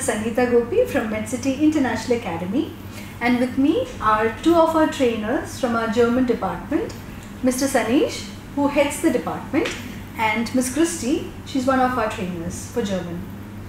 Sangeeta Gopi from MedCity International Academy, and with me are two of our trainers from our German department, Mr. Sanish, who heads the department, and Miss Christy, she's one of our trainers for German.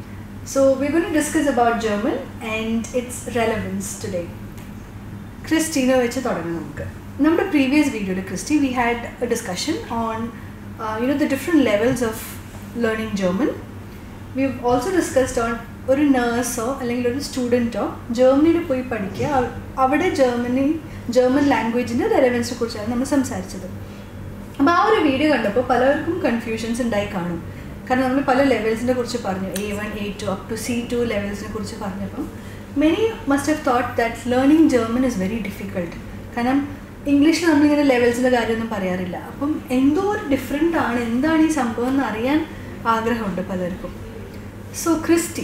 So we're going to discuss about German and its relevance today. ക്രിസ്റ്റീനെ വെച്ച് തുടങ്ങാം നമുക്ക് നമ്മുടെ previous വീഡിയോയിൽ Christy we had a discussion on you know the different levels of learning German we also discussed on ഒരു നേഴ്സോ അല്ലെങ്കിൽ ഒരു സ്റ്റുഡൻറ്റോ ജർമ്മനിയിൽ പോയി പഠിക്കുക അവ- അവിടെ ജർമ്മനി ജർമ്മൻ ലാംഗ്വേജിൻ്റെ റെലവൻസിനെ കുറിച്ചാണ് നമ്മൾ സംസാരിച്ചത് അപ്പോൾ ആ ഒരു വീഡിയോ കണ്ടപ്പോൾ പലർക്കും കൺഫ്യൂഷൻസ് ഉണ്ടായി കാണും കാരണം നമ്മൾ പല ലെവൽസിനെ കുറിച്ച് പറഞ്ഞു A one A two up to C two ലെവൽസിനെ കുറിച്ച് പറഞ്ഞപ്പം many must have thought that learning German is very difficult കാരണം ഇംഗ്ലീഷിൽ നമ്മളിങ്ങനെ ലെവൽസിൻ്റെ കാര്യമൊന്നും പറയാറില്ല അപ്പം എന്തോ ഒരു ഡിഫറെൻ്റ് ആണ് എന്താണ് ഈ സംഭവം എന്ന് അറിയാൻ ആഗ്രഹമുണ്ട് പലർക്കും so Christy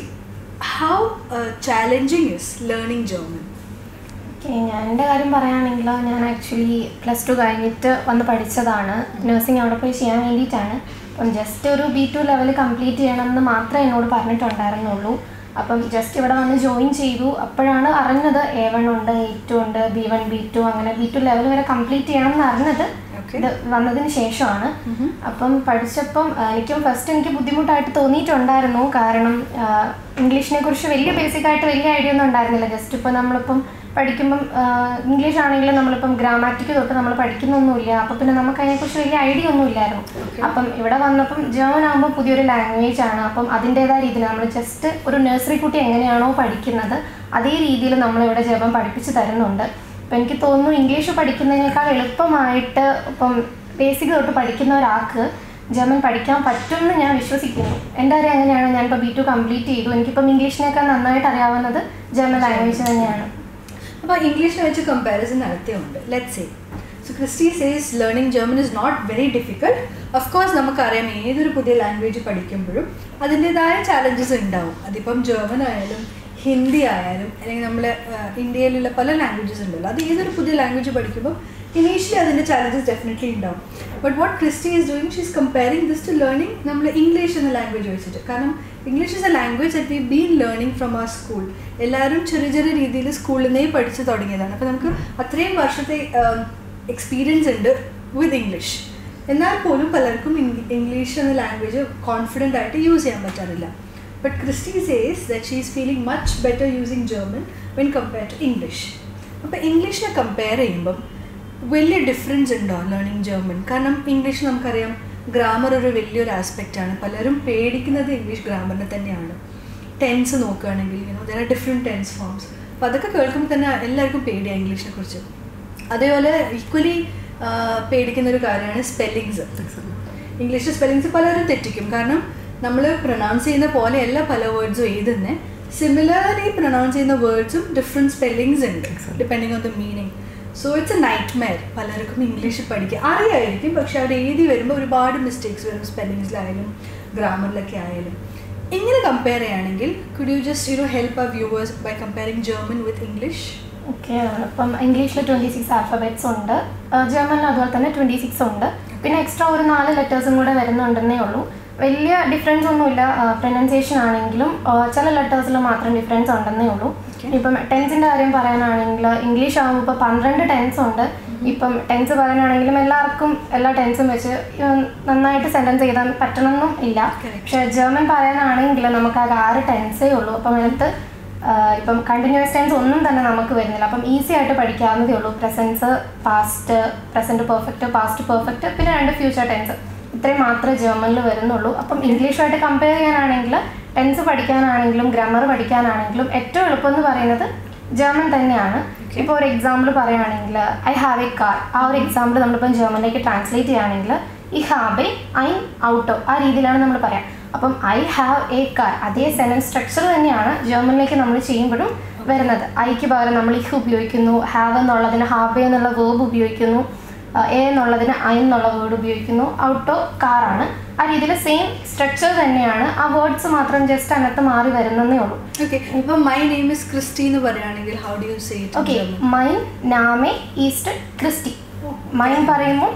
how challenging is learning German okay ഞാൻ എൻ്റെ കാര്യം പറയുകയാണെങ്കിൽ ഞാൻ ആക്ച്വലി പ്ലസ് ടു കഴിഞ്ഞിട്ട് വന്ന് പഠിച്ചതാണ് നഴ്സിംഗ് അവിടെ പോയി ചെയ്യാൻ വേണ്ടിയിട്ടാണ് അപ്പം ജസ്റ്റ് ഒരു ബി ടു ലെവൽ കംപ്ലീറ്റ് ചെയ്യണമെന്ന് മാത്രമേ എന്നോട് പറഞ്ഞിട്ടുണ്ടായിരുന്നുള്ളൂ അപ്പം ജസ്റ്റ് ഇവിടെ വന്ന് ജോയിൻ ചെയ്തു അപ്പോഴാണ് അറിഞ്ഞത് എ വൺ ഉണ്ട് എ ടു ഉണ്ട് ബി വൺ ബി ടു അങ്ങനെ ബി ടു ലെവൽ വരെ കംപ്ലീറ്റ് ചെയ്യണമെന്ന് അറിഞ്ഞത് Okay. ഇത് വന്നതിന് ശേഷമാണ് അപ്പം പഠിച്ചപ്പം ആ, എനിക്കും ഫസ്റ്റ് എനിക്ക് ബുദ്ധിമുട്ടായിട്ട് തോന്നിയിട്ടുണ്ടായിരുന്നു കാരണം ഇംഗ്ലീഷിനെ കുറിച്ച് വലിയ ബേസിക് ആയിട്ട് വലിയ ഐഡിയ ഒന്നും ഉണ്ടായിരുന്നില്ല ജസ്റ്റ് ഇപ്പോൾ നമ്മളിപ്പം പഠിക്കുമ്പം ഇംഗ്ലീഷ് ആണെങ്കിലും നമ്മളിപ്പം ഗ്രാമാറ്റിക് തൊട്ട് നമ്മൾ പഠിക്കുന്നൊന്നുമില്ല അപ്പം പിന്നെ നമുക്ക് അതിനെക്കുറിച്ച് വലിയ ഐഡിയ ഒന്നും ഇല്ലായിരുന്നു അപ്പം ഇവിടെ വന്നപ്പം ജേർമൻ ആകുമ്പോൾ പുതിയൊരു ലാംഗ്വേജ് ആണ് അപ്പം അതിൻ്റെതായ രീതിയിൽ നമ്മൾ ജസ്റ്റ് ഒരു നഴ്സറി കുട്ടി എങ്ങനെയാണോ പഠിക്കുന്നത് അതേ രീതിയിൽ നമ്മളിവിടെ ജർമ്മൻ പഠിപ്പിച്ച് തരുന്നുണ്ട് അപ്പം എനിക്ക് തോന്നുന്നു ഇംഗ്ലീഷ് പഠിക്കുന്നതിനേക്കാൾ എളുപ്പമായിട്ട് ഇപ്പം ബേസിക് തൊട്ട് പഠിക്കുന്ന ഒരാൾക്ക് ജർമ്മൻ പഠിക്കാൻ പറ്റുമെന്ന് ഞാൻ വിശ്വസിക്കുന്നു എൻ്റെ കാര്യം അങ്ങനെയാണ് ഞാനിപ്പോൾ ബി ടു കംപ്ലീറ്റ് ചെയ്തു എനിക്കിപ്പം ഇംഗ്ലീഷിനേക്കാൾ നന്നായിട്ട് അറിയാവുന്നത് ജർമ്മൻ ലാംഗ്വേജ് തന്നെയാണ് അപ്പോൾ ഇംഗ്ലീഷിനെ വെച്ച് കമ്പാരിസൺ നടത്തിയുണ്ട് let say so Christy says learning German is not very difficult of course നമുക്കറിയാം ഏതൊരു പുതിയ ലാംഗ്വേജ് പഠിക്കുമ്പോഴും അതിൻ്റെതായ ചാലഞ്ചസ് ഉണ്ടാവും അതിപ്പം ജർമ്മൻ ആയാലും ഹിന്ദി ആയാലും അല്ലെങ്കിൽ നമ്മൾ ഇന്ത്യയിലുള്ള പല ലാംഗ്വേജസ് ഉണ്ടല്ലോ അത് ഏതൊരു പുതിയ ലാംഗ്വേജ് പഠിക്കുമ്പോൾ ഇനീഷ്യലി അതിൻ്റെ ചാലഞ്ചസ് ഡെഫിനറ്റ്ലി ഉണ്ടാവും but what Christy is doing she's comparing this to learning നമ്മൾ ഇംഗ്ലീഷ് എന്ന ലാംഗ്വേജ് വെച്ചിട്ട് കാരണം English is a language that we been learning from our school എല്ലാവരും ചെറിയ ചെറിയ രീതിയിൽ സ്കൂളിൽ നിന്നേ പഠിച്ച് തുടങ്ങിയതാണ് അപ്പോൾ നമുക്ക് അത്രയും വർഷത്തെ എക്സ്പീരിയൻസ് ഉണ്ട് വിത്ത് ഇംഗ്ലീഷ് എന്നാൽ പോലും പലർക്കും ഇംഗ്ലീഷ് എന്ന ലാംഗ്വേജ് കോൺഫിഡൻ്റ് ആയിട്ട് യൂസ് ചെയ്യാൻ പറ്റാറില്ല but Christy says that she is feeling much better using German when compare to English അപ്പോൾ ഇംഗ്ലീഷിനെ കമ്പയർ ചെയ്യുമ്പം വലിയ ഡിഫറൻസ് ഉണ്ടോ ലേണിംഗ് ജർമ്മൻ കാരണം ഇംഗ്ലീഷ് നമുക്കറിയാം ഗ്രാമർ ഒരു വലിയൊരു ആസ്പെക്റ്റ് ആണ് പലരും പേടിക്കുന്നത് ഇംഗ്ലീഷ് ഗ്രാമറിനെ തന്നെയാണ് ടെൻസ് നോക്കുകയാണെങ്കിൽ you know there are different tense forms അപ്പോൾ അതൊക്കെ കേൾക്കുമ്പോൾ തന്നെ എല്ലാവർക്കും പേടിയാണ് ഇംഗ്ലീഷിനെ കുറിച്ച് അതേപോലെ ഈക്വലി പേടിക്കുന്ന ഒരു കാര്യമാണ് സ്പെല്ലിങ്സ് ഇംഗ്ലീഷ് സ്പെല്ലിങ്സ് പലരും തെറ്റിക്കും കാരണം നമ്മൾ പ്രൊനൗൺസ് ചെയ്യുന്ന പോലെയല്ല പല വേർഡ്സും എഴുതുന്നത് സിമിലർലി പ്രൊനൗൺസ് ചെയ്യുന്ന വേർഡ്സും ഡിഫറെൻറ്റ് സ്പെല്ലിങ്സ് ഉണ്ട് depending on the meaning so it's a nightmare പലർക്കും ഇംഗ്ലീഷ് പഠിക്കുക അറിയായിരിക്കും പക്ഷെ അവിടെ എഴുതി വരുമ്പോൾ ഒരുപാട് മിസ്റ്റേക്സ് വരും സ്പെല്ലിങ്സിലായാലും ഗ്രാമറിലൊക്കെ ആയാലും ഇങ്ങനെ കമ്പയർ ചെയ്യുകയാണെങ്കിൽ could you just you know help ആ viewers by comparing German with English okay ഇപ്പം ഇംഗ്ലീഷിൽ ട്വൻറ്റി സിക്സ് ആൽഫബറ്റ്സ് ഉണ്ട് ജർമ്മനിൽ അതുപോലെ തന്നെ ട്വൻറ്റി സിക്സ് ഉണ്ട് പിന്നെ എക്സ്ട്രാ ഒരു നാല് ലെറ്റേഴ്സും കൂടെ വരുന്നുണ്ടെന്നേ ഉള്ളൂ വലിയ ഡിഫറൻസ് ഒന്നുമില്ല പ്രൊനൗൺസിയേഷൻ ആണെങ്കിലും ആ, ചില ലെറ്റേഴ്സിൽ മാത്രം ഡിഫറൻസ് ഉണ്ടെന്നേ ഉള്ളൂ ഇപ്പം ടെൻസിൻ്റെ കാര്യം പറയാനാണെങ്കിൽ ഇംഗ്ലീഷ് ആകുമ്പോൾ ഇപ്പോൾ പന്ത്രണ്ട് ടെൻസ് ഉണ്ട് ഇപ്പം ടെൻസ് പറയാനാണെങ്കിലും എല്ലാവർക്കും എല്ലാ ടെൻസും വെച്ച് ഉം, നന്നായിട്ട് സെൻറ്റൻസ് ചെയ്താൽ പറ്റണമെന്നും ഇല്ല പക്ഷേ ജർമ്മൻ പറയാനാണെങ്കിൽ നമുക്ക് ആകെ ആറ് ടെൻസേ ഉള്ളൂ അപ്പം അതിനകത്ത് ആഹ് ഇപ്പം കണ്ടിന്യൂസ് ടെൻസ് ഒന്നും തന്നെ നമുക്ക് വരുന്നില്ല അപ്പം ഈസി ആയിട്ട് പഠിക്കാവുന്നതേ ഉള്ളൂ present past present perfect past perfect പിന്നെ രണ്ട് ഫ്യൂച്ചർ ടെൻസ് ഇത്രയും മാത്രമേ ജർമ്മനിൽ വരുന്നുള്ളൂ അപ്പം ഇംഗ്ലീഷുമായിട്ട് കമ്പയർ ചെയ്യാനാണെങ്കിൽ ടെൻസ് പഠിക്കാനാണെങ്കിലും ഗ്രാമർ പഠിക്കാനാണെങ്കിലും ഏറ്റവും എളുപ്പം എന്ന് പറയുന്നത് ജർമ്മൻ തന്നെയാണ് ഇപ്പോൾ ഒരു എക്സാമ്പിൾ പറയുകയാണെങ്കിൽ ഐ ഹാവ് എ കാർ ആ ഒരു എക്സാമ്പിൾ നമ്മളിപ്പം ജർമ്മനിലേക്ക് ട്രാൻസ്ലേറ്റ് ചെയ്യുകയാണെങ്കിൽ ഈ ഹാബ് ഐൻ ഔട്ടോ ആ രീതിയിലാണ് നമ്മൾ പറയാം അപ്പം ഐ ഹാവ് എ കാർ അതേ സെനൻസ് സ്ട്രക്ചർ തന്നെയാണ് ജർമ്മനിലേക്ക് നമ്മൾ ചെയ്യുമ്പോഴും വരുന്നത് ഐക്ക് പകരം നമ്മൾ ഇഹ് ഉപയോഗിക്കുന്നു ഹാവ് എന്നുള്ളതിന് ഹാബ് എന്നുള്ള വേർബ് ഉപയോഗിക്കുന്നു എ എന്നുള്ളതിന് ഐ എന്നുള്ള വേർഡ് ഉപയോഗിക്കുന്നു ഔട്ടോ കാറാണ് ആ രീതിയിൽ സെയിം സ്ട്രക്ചർ തന്നെയാണ് ആ വേർഡ്സ് മാത്രം ജസ്റ്റ് അതിനകത്ത് മാറി വരുന്നതേ ഉള്ളൂ ഓക്കെ ഇപ്പം മൈ നെയിം ഇസ് ക്രിസ്റ്റി എന്ന് പറയുകയാണെങ്കിൽ how do you say it okay മൈൻ നാമെ ഈസ്റ്റ് ക്രിസ്റ്റി മൈൻ പറയുമ്പോൾ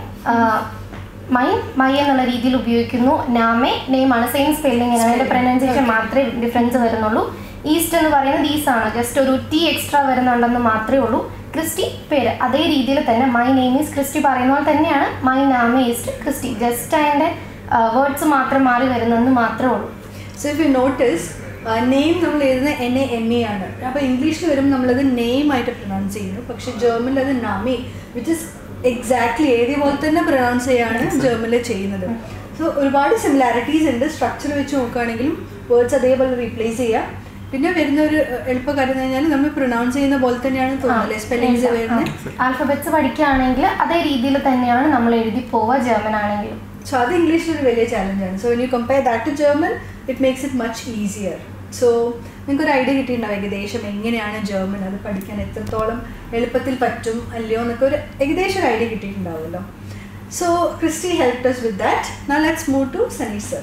മൈൻ മൈ എന്നുള്ള രീതിയിൽ ഉപയോഗിക്കുന്നു നാമെ നെയിം ആണ് സെയിം സ്പെല്ലിംഗ് ആണ് അതിൻ്റെ പ്രൊനൗൺസിയേഷൻ മാത്രമേ ഡിഫറൻസ് വരുന്നുള്ളൂ ഈസ്റ്റ് എന്ന് പറയുന്നത് ഈസ് ആണ് ജസ്റ്റ് ഒരു ടി എക്സ്ട്രാ വരുന്നുണ്ടെന്ന് മാത്രമേ ഉള്ളൂ ക്രിസ്റ്റി പേര് അതേ രീതിയിൽ തന്നെ മൈ നെയിം ഈസ് ക്രിസ്റ്റി പറയുന്ന പോലെ തന്നെയാണ് മൈ നാമ ഈസ്റ്റ് ക്രിസ്റ്റി ജസ്റ്റ് അതിൻ്റെ വേർഡ്സ് മാത്രം മാറി വരുന്നെന്ന് മാത്രമേ ഉള്ളൂ so if you notice name നമ്മൾ എഴുതുന്ന എൻ എ എം എ ആണ് അപ്പോൾ ഇംഗ്ലീഷിൽ വരുമ്പോൾ നമ്മളത് നെയിം ആയിട്ട് പ്രൊനൗൺസ് ചെയ്യുന്നു പക്ഷേ ജർമ്മനിൽ അത് നമി വിച്ച് ഇസ് എക്സാക്ട്ലി എഴുതിയ പോലെ തന്നെ പ്രൊനൗൺസ് ചെയ്യാണ് ജർമ്മനിൽ ചെയ്യുന്നത് സോ ഒരുപാട് സിമിലാരിറ്റീസ് ഉണ്ട് സ്ട്രക്ചർ വെച്ച് നോക്കുകയാണെങ്കിലും വേർഡ്സ് അതേപോലെ റീപ്ലേസ് ചെയ്യുക പിന്നെ വരുന്ന ഒരു എഹ്, എളുപ്പ കാര്യം എന്ന് പറഞ്ഞാൽ നമ്മൾ പ്രൊനൗൺസ് ചെയ്യുന്ന പോലെ തന്നെയാണ് തോന്നുന്നത് സ്പെല്ലിങ്സ് വരുന്നത് ആൽഫബറ്റ്സ് പഠിക്കുകയാണെങ്കിൽ അതേ രീതിയിൽ തന്നെയാണ് നമ്മൾ എഴുതി പോവുക ജർമ്മൻ ആണെങ്കിലും സോ അത് ഇംഗ്ലീഷിൽ ഒരു വലിയ ചാലഞ്ചാണ് so when you compare that to German it makes it much easier so നിങ്ങൾക്ക് ഒരു ഐഡിയ കിട്ടിയിട്ടുണ്ടാവും ഏകദേശം എങ്ങനെയാണ് ജർമ്മൻ അത് പഠിക്കാൻ എത്രത്തോളം എളുപ്പത്തിൽ പറ്റും അല്ലയോ എന്നൊക്കെ ഒരു ഏകദേശം ഒരു ഐഡിയ കിട്ടിയിട്ടുണ്ടാവുമല്ലോ so Christy help us with that നാ let's move to Sunny sir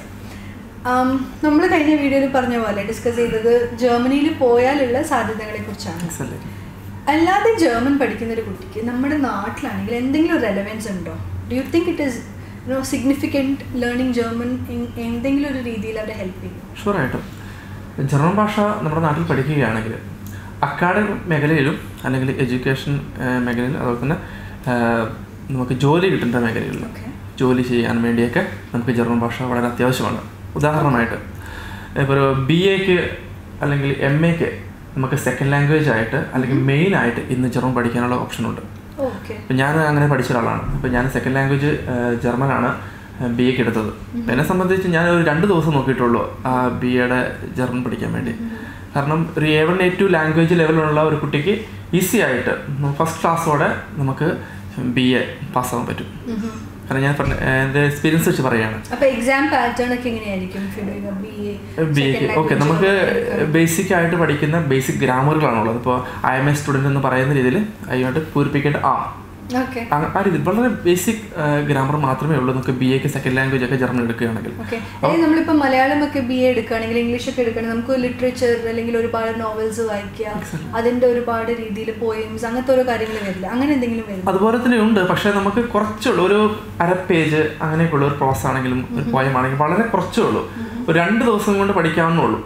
നമ്മൾ കഴിഞ്ഞ വീഡിയോയിൽ പറഞ്ഞ പോലെ ഡിസ്കസ് ചെയ്തത് ജർമ്മനിയിൽ പോയാലുള്ള സാധ്യതകളെ കുറിച്ചാണ് Excellent. അല്ലാതെ ജർമ്മൻ പഠിക്കുന്ന ഒരു കുട്ടിക്ക് നമ്മുടെ നാട്ടിലാണെങ്കിൽ എന്തെങ്കിലും റെലവൻസ് ഉണ്ടോ do you think it is you know significant learning German എന്തെങ്കിലും ഒരു രീതിയിൽ അവരെ ഹെൽപ്പ് ചെയ്യും ഷുവറായിട്ടും ജർമ്മൻ ഭാഷ നമ്മുടെ നാട്ടിൽ പഠിക്കുകയാണെങ്കിൽ അക്കാഡമിക് മേഖലയിലും അല്ലെങ്കിൽ എഡ്യൂക്കേഷൻ മേഖലയിലും അതുപോലെ തന്നെ ആ, നമുക്ക് ജോലി കിട്ടേണ്ട മേഖലയിലും Okay. ജോലി ചെയ്യാൻ വേണ്ടിയൊക്കെ നമുക്ക് ജർമ്മൻ ഭാഷ വളരെ അത്യാവശ്യമാണ് ഉദാഹരണമായിട്ട് ഇപ്പോൾ ഒരു ബി എക്ക് അല്ലെങ്കിൽ എം എക്ക് നമുക്ക് സെക്കൻഡ് ലാംഗ്വേജ് ആയിട്ട് അല്ലെങ്കിൽ മെയിൻ ആയിട്ട് ഇന്ന് ജർമ്മൻ പഠിക്കാനുള്ള ഓപ്ഷനുണ്ട് ഓക്കെ അപ്പം ഞാൻ അങ്ങനെ പഠിച്ച ഒരാളാണ് അപ്പം ഞാൻ സെക്കൻഡ് ലാംഗ്വേജ് ജർമ്മനാണ് ബി എക്ക് എടുത്തത് അപ്പം എന്നെ സംബന്ധിച്ച് ഞാൻ ഒരു രണ്ട് ദിവസം നോക്കിയിട്ടുള്ളൂ ആ ബി എയുടെ ജർമ്മൻ പഠിക്കാൻ വേണ്ടി കാരണം ഒരു A one A two language ലെവലിലുള്ള ഒരു കുട്ടിക്ക് ഈസി ആയിട്ട് ഫസ്റ്റ് ക്ലാസ്സോടെ നമുക്ക് ബി എ പാസ്സാവാൻ പറ്റും കാരണം ഞാൻ പറഞ്ഞ എൻ്റെ എക്സ്പീരിയൻസ് വെച്ച് പറയുകയാണ് അപ്പൊ എക്സാം പാറ്റേൺ ഒക്കെ എങ്ങനെയായിരിക്കും ബി എ ബി എക്ക് ഓക്കെ നമുക്ക് ബേസിക് ആയിട്ട് പഠിക്കുന്ന ബേസിക് ഗ്രാമറുകളാണുള്ളത് ഇപ്പോൾ ഐ എം എ സ്റ്റുഡൻറ്റ് എന്ന് പറയുന്ന രീതിയിൽ അതിനോട്ട് പൂരിപ്പിക്കേണ്ട ആ ഓക്കെ ആ- ആ രീതിയിൽ വളരെ ബേസിക് ഗ്രാമർ മാത്രമേ ഉള്ളൂ നമുക്ക് ബി എക്ക് സെക്കൻഡ് ലാംഗ്വേജ് ഒക്കെ ജർമ്മൻ എടുക്കുകയാണെങ്കിൽ ഓക്കെ അല്ലെങ്കിൽ നമ്മളിപ്പോ മലയാളം ഒക്കെ ബി എ എടുക്കുകയാണെങ്കിൽ ഇംഗ്ലീഷ് ഒക്കെ എടുക്കുകയാണെങ്കിൽ നമുക്ക് ലിറ്ററേച്ചർ അല്ലെങ്കിൽ ഒരുപാട് നോവൽസ് വായിക്കുക അതിന്റെ ഒരുപാട് രീതിയിൽ പോയിംസ് അങ്ങനത്തെ ഓരോ കാര്യങ്ങൾ വരില്ല അങ്ങനെ എന്തെങ്കിലും വരും അതുപോലെ തന്നെ ഉണ്ട് പക്ഷേ നമുക്ക് കുറച്ചുള്ളൂ ഒരു അര പേജ് അങ്ങനെയൊക്കെയുള്ള ഒരു പ്രോസ് ആണെങ്കിലും ഒരു പോയം ആണെങ്കിലും വളരെ കുറച്ചേ ഉള്ളൂ ഒരു രണ്ട് ദിവസം കൊണ്ട് പഠിക്കാവുന്നുള്ളൂ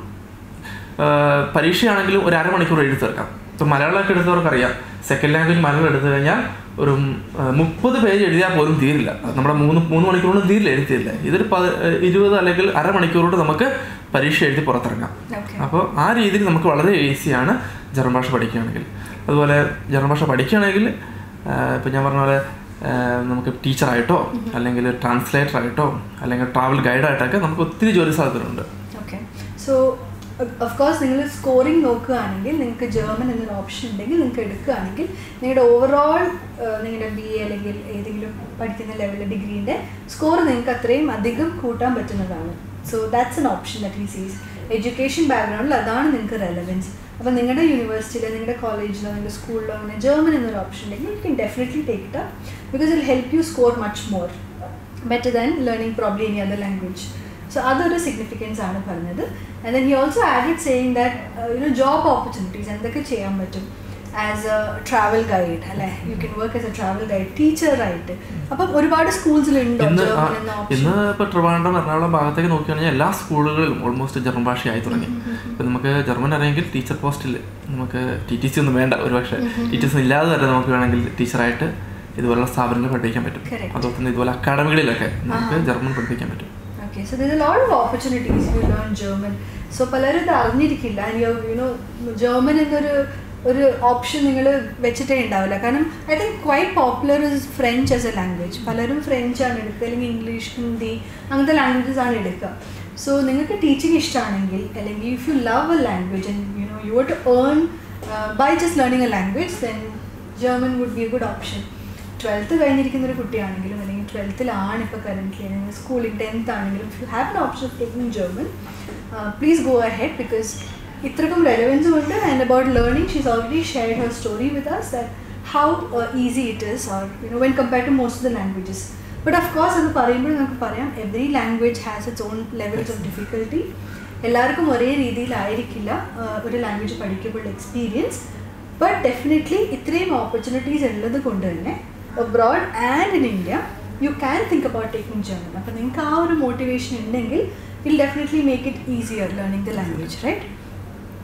ആഹ് പരീക്ഷയാണെങ്കിലും ഒരു അരമണിക്കൂർ എഴുതി തീർക്കാം ഇപ്പം മലയാളമൊക്കെ എടുത്തവർക്ക് അറിയാം സെക്കൻഡ് ലാംഗ്വേജ് മലയാളം എടുത്തു കഴിഞ്ഞാൽ ഒരു മുപ്പത് പേജ് എഴുതിയാൽ പോലും തീരില്ല അത് നമ്മുടെ മൂന്ന് മൂന്ന് മണിക്കൂറിന് തീരില്ല എഴുതി തീരില്ല ഇതൊരു പത് ഇരുപത് അല്ലെങ്കിൽ അരമണിക്കൂറോട് നമുക്ക് പരീക്ഷ എഴുതി പുറത്തിറങ്ങാം ഓക്കെ അപ്പോൾ ആ രീതിയിൽ നമുക്ക് വളരെ ഈസിയാണ് ജർമ്മൻ ഭാഷ പഠിക്കുകയാണെങ്കിൽ അതുപോലെ ജർമ്മൻ ഭാഷ പഠിക്കുകയാണെങ്കിൽ ഇപ്പം ഞാൻ പറഞ്ഞ പോലെ ആ, നമുക്ക് ടീച്ചറായിട്ടോ അല്ലെങ്കിൽ ട്രാൻസ്ലേറ്റർ ആയിട്ടോ അല്ലെങ്കിൽ ട്രാവൽ ഗൈഡായിട്ടൊക്കെ നമുക്ക് ഒത്തിരി ജോലി സാധ്യതകളുണ്ട് ഓക്കെ സോ ഓഫ് കോഴ്സ് നിങ്ങൾ സ്കോറിംഗ് നോക്കുകയാണെങ്കിൽ നിങ്ങൾക്ക് ജർമ്മൻ എന്നൊരു ഓപ്ഷൻ ഉണ്ടെങ്കിൽ നിങ്ങൾക്ക് എടുക്കുകയാണെങ്കിൽ നിങ്ങളുടെ ഓവറോൾ നിങ്ങളുടെ ബി എ അല്ലെങ്കിൽ ഏതെങ്കിലും പഠിക്കുന്ന ലെവലിൽ ഡിഗ്രീൻ്റെ സ്കോർ നിങ്ങൾക്ക് അത്രയും അധികം കൂട്ടാൻ പറ്റുന്നതാണ് so that's an option that he sees education ബാക്ക്ഗ്രൗണ്ടിൽ അതാണ് നിങ്ങൾക്ക് റെലവൻസ് അപ്പോൾ നിങ്ങളുടെ യൂണിവേഴ്സിറ്റിയിലോ നിങ്ങളുടെ കോളേജിലോ നിങ്ങളുടെ സ്കൂളിലോ അങ്ങനെ ജർമ്മൻ എന്നൊരു ഓപ്ഷൻ ഉണ്ടെങ്കിൽ you can definitely take it up because it'll help you score much more better than learning probably any other language so അതൊരു സിഗ്നിഫിക്കൻസ് ആണ് പറഞ്ഞത് and then he also added saying that you know job opportunities എന്തൊക്കെ ചെയ്യാൻ പറ്റും as a travel guide അല്ലെ you can work as a travel guide ടീച്ചറായിട്ട് അപ്പം ഒരുപാട് സ്കൂൾസിലുണ്ടോ ഇന്ന് ആ- ജർമ്മൻ എന്ന ഓപ്ഷൻ ഇന്ന് ഇപ്പോൾ ട്രിവാൻഡ്രം എറണാകുളം ഭാഗത്തേക്ക് നോക്കുകയാണെങ്കിൽ എല്ലാ സ്കൂളുകളിലും ഓൾമോസ്റ്റ് ജർമ്മൻ ഭാഷയായി തുടങ്ങി ഇപ്പം നമുക്ക് ജർമ്മൻ അറിയെങ്കിൽ ടീച്ചർ പോസ്റ്റിൽ നമുക്ക് ടി ടി സി ഒന്നും വേണ്ട ഒരുപക്ഷെ ടീച്ചേഴ്സ് ഇല്ലാതെ തന്നെ നമുക്ക് വേണമെങ്കിൽ ടീച്ചറായിട്ട് ഇതുപോലുള്ള സ്ഥാപനങ്ങൾ പഠിപ്പിക്കാൻ പറ്റും Correct. അതുപോലെ തന്നെ ഇതുപോലെ അക്കാഡമികളിലൊക്കെ നമുക്ക് ജർമ്മൻ പഠിപ്പിക്കാൻ പറ്റും okay so this a lot of opportunities you learn German so പലരും ഇത് അറിഞ്ഞിരിക്കില്ല ആൻഡ് യു യുനോ ജർമ്മൻ എന്നൊരു ഒരു ഓപ്ഷൻ നിങ്ങൾ വെച്ചിട്ടേ ഉണ്ടാവില്ല കാരണം I think quite popular is French as a language പലരും ഫ്രഞ്ച് ആണ് എടുക്കുക അല്ലെങ്കിൽ ഇംഗ്ലീഷ് ഹിന്ദി അങ്ങനത്തെ ലാംഗ്വേജസ് ആണ് എടുക്കുക സോ നിങ്ങൾക്ക് ടീച്ചിങ് ഇഷ്ടമാണെങ്കിൽ അല്ലെങ്കിൽ if you love a language and you know you to earn by just learning a language then German would be a good option twelfth കഴിഞ്ഞിരിക്കുന്ന ഒരു കുട്ടിയാണെങ്കിലും അല്ലെങ്കിൽ ട്വൽത്തിലാണ് ഇപ്പോൾ കറൻ്റ്ലി അല്ലെങ്കിൽ സ്കൂളിൽ ടെൻത്ത് ആണെങ്കിലും if you have an option of taking German please go ahead because ഇത്രക്കും റെലവൻസും ഉണ്ട് and about learning she's already shared her story with us that how easy it is or you know when compare to most of the languages but of course അത് പറയുമ്പോൾ നമുക്ക് പറയാം every language has its own levels of difficulty എല്ലാവർക്കും ഒരേ രീതിയിലായിരിക്കില്ല uh, ഒരു language പഠിക്കുമ്പോൾ experience but definitely ഇത്രയും ഓപ്പർച്യൂണിറ്റീസ് ഉള്ളത് കൊണ്ട് തന്നെ abroad and in India you can think about taking German അപ്പോൾ നിങ്ങൾക്ക് ആ ഒരു മോട്ടിവേഷൻ ഉണ്ടെങ്കിൽ will definitely make it easier learning the language right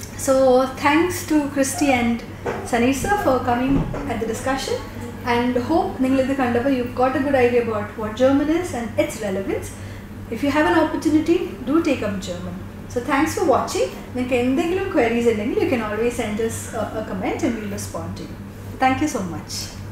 So thanks to Christy and Sanisa for coming at the discussion and hope നിങ്ങൾ ഇത് കണ്ടപ്പോൾ you've got a good idea about what German is and its relevance. If you have an opportunity, do take up German. So thanks for watching. നിങ്ങൾക്ക് എന്തെങ്കിലും queries ഉണ്ടെങ്കിൽ you can always send us a, a comment and we'll respond to you. Thank you so much.